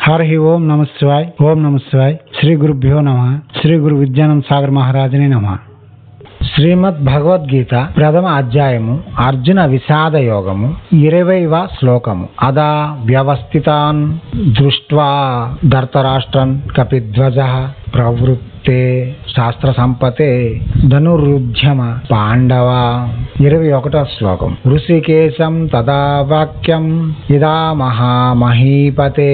హరి ఓం నమ శివాయ్ ఓం నమ శివాయ్ శ్రీ గురుభ్యో నమ శ్రీ గురు విద్యానంద సాగర్ మహారాజనే నమ శ్రీమద్ భగవద్గీత ప్రథమ అధ్యాయము అర్జున విషాద యోగము ఇరవైవ శ్లోకము అదా వ్యవస్థితాన్ దృష్ట్వా ధర్తరాష్ట్రన్ కపిధ్వజ ప్రవృత్తే శాస్త్ర సంపతే ధనురుద్యమ పాండవ ఇరవై ఒకటో శ్లోకం ఋషికేశం తదా వాక్యం ఇదా మహామహీపతే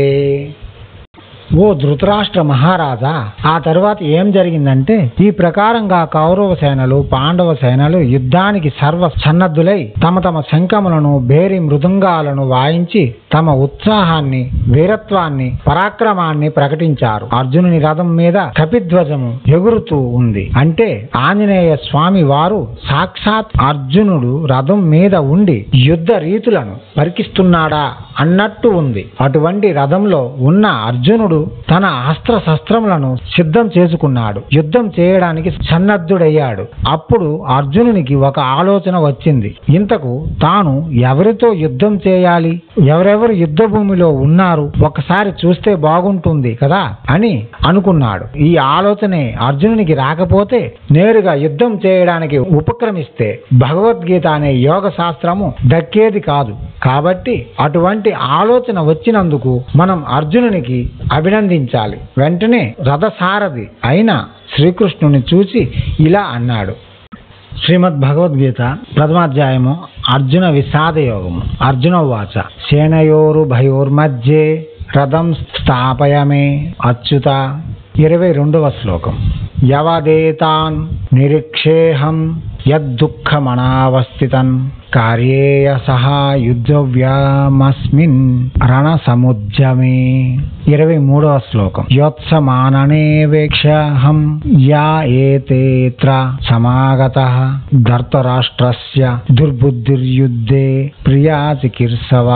ఓ ధృతరాష్ట్ర మహారాజా ఆ తరువాత ఏం జరిగిందంటే ఈ ప్రకారంగా కౌరవ సేనలు పాండవ సేనలు యుద్ధానికి సర్వ సన్నద్ధులై తమ తమ శంఖములను బేరి మృదంగాలను వాయించి తమ ఉత్సాహాన్ని వీరత్వాన్ని పరాక్రమాన్ని ప్రకటించారు అర్జునుని రథం మీద కపిధ్వజము ఎగురుతూ ఉంది అంటే ఆంజనేయ స్వామి వారు సాక్షాత్ అర్జునుడు రథం మీద ఉండి యుద్ధ రీతులను పరికిస్తున్నాడా అన్నట్టు ఉంది అటువంటి రథంలో ఉన్న అర్జునుడు తన అస్త్ర శస్త్రములను సిద్ధం చేసుకున్నాడు యుద్ధం చేయడానికి సన్నద్ధుడయ్యాడు అప్పుడు అర్జునునికి ఒక ఆలోచన వచ్చింది ఇంతకు తాను ఎవరితో యుద్ధం చేయాలి ఎవరెవరు యుద్ధ భూమిలో ఉన్నారు ఒకసారి చూస్తే బాగుంటుంది కదా అని అనుకున్నాడు ఈ ఆలోచనే అర్జునునికి రాకపోతే నేరుగా యుద్ధం చేయడానికి ఉపక్రమిస్తే భగవద్గీత అనే యోగ శాస్త్రము దక్కేది కాదు కాబట్టి అటువంటి ఆలోచన వచ్చినందుకు మనం అర్జునునికి అభినందించాలి వెంటనే రథసారథి అయిన శ్రీకృష్ణుని చూసి ఇలా అన్నాడు శ్రీమద్ భగవద్గీత ప్రథమాధ్యాయము అర్జున విషాద యోగము అర్జున వాచ సేనయోరు భయోర్మధ్యే రథం స్థాపయమే అచ్యుత ఇరవై రెండవ శ్లోకం యవదేతాన్ నిరీక్షేహం యద్దుఃఖమనావస్థితన్ కార్యేయ సహా యుద్ధవ్యామస్మిన్ రణసముద్యమే ఇరవై మూడవ శ్లోకం యోత్సమాననేవేక్షహం యా ఏతేత్ర సమాగత ధర్తరాష్ట్రస్య దుర్బుద్ధిర్యుద్ధే ప్రియా చికిత్సవా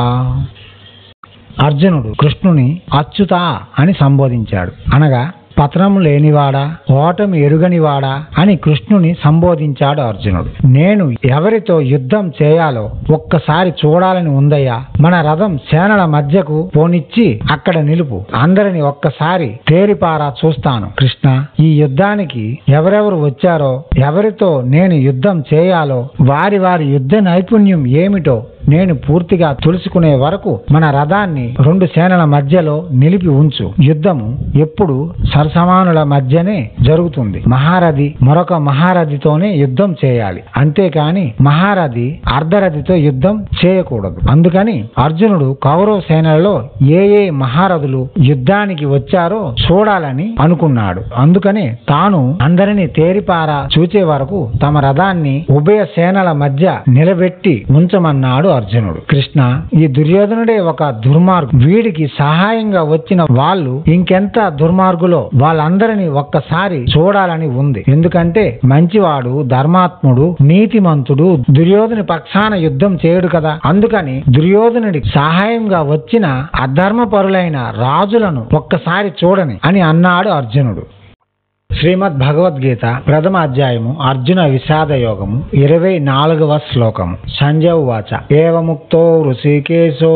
అర్జునుడు కృష్ణుని అచ్యుత అని సంబోధించాడు అనగా పతనం లేనివాడా ఓటమి ఎరుగనివాడా అని కృష్ణుని సంబోధించాడు అర్జునుడు నేను ఎవరితో యుద్ధం చేయాలో ఒక్కసారి చూడాలని ఉందయ్యా మన రథం సేనల మధ్యకు పోనిచ్చి అక్కడ నిలుపు అందరిని ఒక్కసారి తేరిపారా చూస్తాను కృష్ణ ఈ యుద్ధానికి ఎవరెవరు వచ్చారో ఎవరితో నేను యుద్ధం చేయాలో వారి వారి యుద్ధ నైపుణ్యం ఏమిటో నేను పూర్తిగా తెలుసుకునే వరకు మన రథాన్ని రెండు సేనల మధ్యలో నిలిపి ఉంచు యుద్ధము ఎప్పుడు సరసమానుల మధ్యనే జరుగుతుంది మహారథి మరొక మహారథితోనే యుద్ధం చేయాలి అంతేకాని మహారథి అర్ధరథితో యుద్ధం చేయకూడదు అందుకని అర్జునుడు కౌరవ సేనలలో ఏ ఏ మహారథులు యుద్ధానికి వచ్చారో చూడాలని అనుకున్నాడు అందుకని తాను అందరినీ తేరిపారా చూచే వరకు తమ రథాన్ని ఉభయ సేనల మధ్య నిలబెట్టి ఉంచమన్నాడు అర్జునుడు కృష్ణ ఈ దుర్యోధనుడే ఒక దుర్మార్గు వీడికి సహాయంగా వచ్చిన వాళ్ళు ఇంకెంత దుర్మార్గులో వాళ్ళందరినీ ఒక్కసారి చూడాలని ఉంది ఎందుకంటే మంచివాడు ధర్మాత్ముడు నీతిమంతుడు దుర్యోధని పక్షాన యుద్ధం చేయడు కదా అందుకని దుర్యోధనుడి సహాయంగా వచ్చిన అధర్మపరులైన రాజులను ఒక్కసారి చూడని అని అన్నాడు అర్జునుడు శ్రీమద్ భగవద్గీత ప్రథమ అధ్యాయము అర్జున విషాద యోగము ఇరవై నాలుగవ శ్లోకము సంజయ్ వాచ ఏవముక్తో ఋషికేశో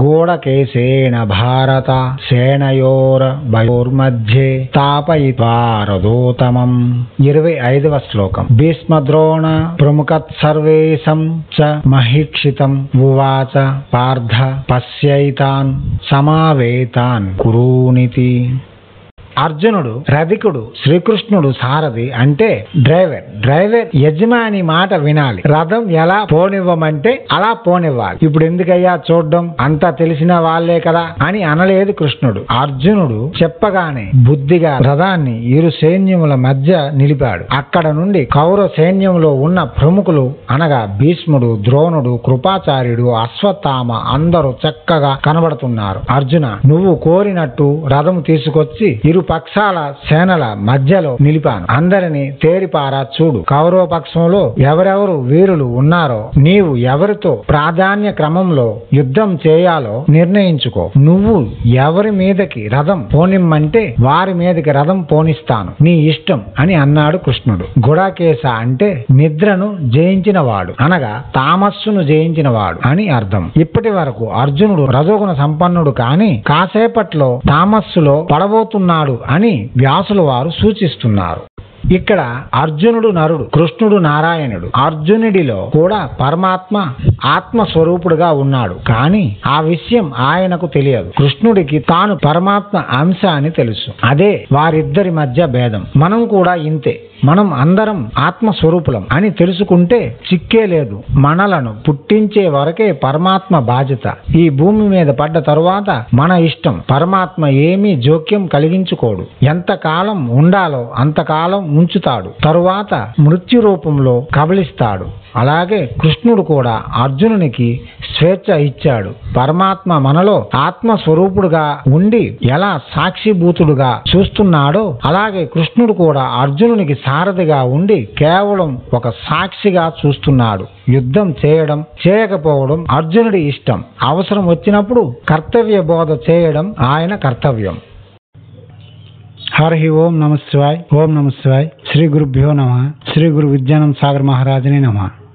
గూఢకేశేన భారత సేనయోర భయోర్మధ్యే స్థాపయిత్వా రథోతమం ఇరవై ఐదవ శ్లోకం భీష్మద్రోణ ప్రముఖత్ సర్వేశం చ మహిక్షితం ఉవాచ పార్థ పశ్యైతాన్ సమావేతాన్ కురూనితి అర్జునుడు రధికుడు శ్రీకృష్ణుడు సారథి అంటే డ్రైవర్ డ్రైవర్ యజమాని మాట వినాలి రథం ఎలా పోనివ్వమంటే అలా పోనివ్వాలి ఇప్పుడు ఎందుకయ్యా చూడడం అంతా తెలిసిన వాళ్లే కదా అని అనలేదు కృష్ణుడు అర్జునుడు చెప్పగానే బుద్ధిగా రథాన్ని ఇరు సైన్యముల మధ్య నిలిపాడు అక్కడ నుండి కౌరవ సైన్యంలో ఉన్న ప్రముఖులు అనగా భీష్ముడు ద్రోణుడు కృపాచార్యుడు అశ్వత్థామ అందరూ చక్కగా కనబడుతున్నారు అర్జున నువ్వు కోరినట్టు రథము తీసుకొచ్చి ఇరు పక్షాల సేనల మధ్యలో నిలిపాను అందరిని తేరిపారా చూడు కౌరవ పక్షంలో ఎవరెవరు వీరులు ఉన్నారో నీవు ఎవరితో ప్రాధాన్య క్రమంలో యుద్ధం చేయాలో నిర్ణయించుకో నువ్వు ఎవరి మీదకి రథం పోనిమ్మంటే వారి మీదకి రథం పోనిస్తాను నీ ఇష్టం అని అన్నాడు కృష్ణుడు గుడాకేశ అంటే నిద్రను జయించిన వాడు అనగా తామస్సును జయించిన వాడు అని అర్థం ఇప్పటి వరకు అర్జునుడు రజోగుణ సంపన్నుడు కాని కాసేపట్లో తామస్సులో పడబోతున్నాడు అని వ్యాసుల వారు సూచిస్తున్నారు ఇక్కడ అర్జునుడు నరుడు కృష్ణుడు నారాయణుడు అర్జునుడిలో కూడా పరమాత్మ ఆత్మ స్వరూపుడుగా ఉన్నాడు కానీ ఆ విషయం ఆయనకు తెలియదు కృష్ణుడికి తాను పరమాత్మ అంశ అని తెలుసు అదే వారిద్దరి మధ్య భేదం మనం కూడా ఇంతే మనం అందరం ఆత్మ స్వరూపులం అని తెలుసుకుంటే చిక్కే లేదు మనలను పుట్టించే వరకే పరమాత్మ బాధ్యత ఈ భూమి మీద పడ్డ తరువాత మన ఇష్టం పరమాత్మ ఏమీ జోక్యం కలిగించుకోడు ఎంతకాలం ఉండాలో అంతకాలం ఉంచుతాడు తరువాత మృత్యు రూపంలో కబలిస్తాడు అలాగే కృష్ణుడు కూడా అర్జునునికి స్వేచ్ఛ ఇచ్చాడు పరమాత్మ మనలో ఆత్మ స్వరూపుడుగా ఉండి ఎలా సాక్షిభూతుడుగా చూస్తున్నాడో అలాగే కృష్ణుడు కూడా అర్జునునికి సారథిగా ఉండి కేవలం ఒక సాక్షిగా చూస్తున్నాడు యుద్ధం చేయడం చేయకపోవడం అర్జునుడి ఇష్టం అవసరం వచ్చినప్పుడు కర్తవ్య బోధ చేయడం ఆయన కర్తవ్యం హరి ఓం నమ శివాయ్ ఓం నమ శివాయ్ శ్రీ గురుభ్యో నమ శ్రీ గురు విద్యానంద సాగర్ మహారాజనే నమ